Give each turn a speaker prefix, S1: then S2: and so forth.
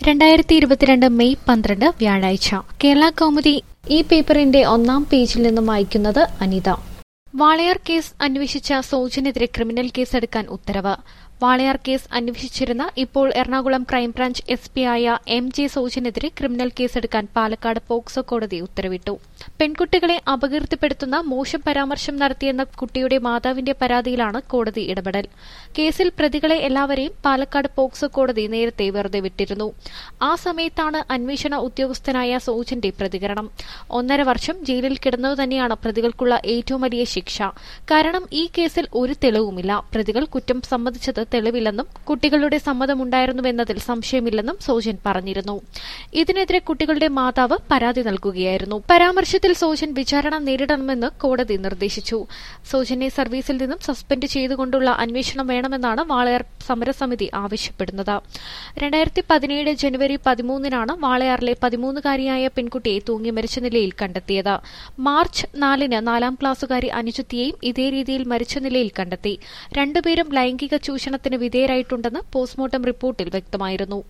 S1: രണ്ടായിരത്തി ഇരുപത്തിരണ്ട് മെയ് പന്ത്രണ്ട് വ്യാഴാഴ്ച കേരള കൗമുദി ഈ പേപ്പറിന്റെ ഒന്നാം പേജിൽ നിന്നും വായിക്കുന്നത് അനിത വാളയാർ കേസ് അന്വേഷിച്ച സോജനെതിരെ ക്രിമിനൽ കേസെടുക്കാൻ ഉത്തരവ് വാളയാർ കേസ് അന്വേഷിച്ചിരുന്ന ഇപ്പോൾ എറണാകുളം ക്രൈംബ്രാഞ്ച് എസ് പി ആയ എം ജെ സോജനെതിരെ ക്രിമിനൽ കേസെടുക്കാൻ പാലക്കാട് പോക്സോ കോടതി ഉത്തരവിട്ടു പെൺകുട്ടികളെ അപകീർത്തിപ്പെടുത്തുന്ന മോശം പരാമർശം നടത്തിയെന്ന കുട്ടിയുടെ മാതാവിന്റെ പരാതിയിലാണ് കോടതി ഇടപെടൽ കേസിൽ പ്രതികളെ എല്ലാവരെയും പാലക്കാട് പോക്സോ കോടതി നേരത്തെ വെറുതെ വിട്ടിരുന്നു ആ സമയത്താണ് അന്വേഷണ ഉദ്യോഗസ്ഥനായ സോജന്റെ പ്രതികരണം ഒന്നര വർഷം ജയിലിൽ കിടന്നത് തന്നെയാണ് പ്രതികൾക്കുള്ള ഏറ്റവും വലിയ ശിക്ഷ കാരണം ഈ കേസിൽ ഒരു തെളിവുമില്ല പ്രതികൾ കുറ്റം സമ്മതിച്ചത് തെളിവില്ലെന്നും കുട്ടികളുടെ സമ്മതമുണ്ടായിരുന്നുവെന്നതിൽ സംശയമില്ലെന്നും സോജൻ പറഞ്ഞിരുന്നു ഇതിനെതിരെ കുട്ടികളുടെ മാതാവ് പരാതി നൽകുകയായിരുന്നു പരാമർശത്തിൽ സോജൻ വിചാരണ നേരിടണമെന്ന് കോടതി നിർദ്ദേശിച്ചു സോജനെ സർവീസിൽ നിന്നും സസ്പെൻഡ് ചെയ്തുകൊണ്ടുള്ള അന്വേഷണം വേണമെന്നാണ് വാളയാർ സമരസമിതി ആവശ്യപ്പെടുന്നത് രണ്ടായിരത്തി പതിനേഴ് ജനുവരി പതിമൂന്നിനാണ് വാളയാറിലെ പതിമൂന്നുകാരിയായ പെൺകുട്ടിയെ തൂങ്ങി മരിച്ച നിലയിൽ കണ്ടെത്തിയത് മാർച്ച് നാലിന് നാലാം ക്ലാസ്സുകാരി അനുജത്തിയെയും ഇതേ രീതിയിൽ മരിച്ച നിലയിൽ കണ്ടെത്തി രണ്ടുപേരും ലൈംഗിക ചൂഷണത്തിന് വിധേയരായിട്ടുണ്ടെന്ന് പോസ്റ്റ്മോർട്ടം റിപ്പോർട്ടിൽ വ്യക്തമായിരുന്നു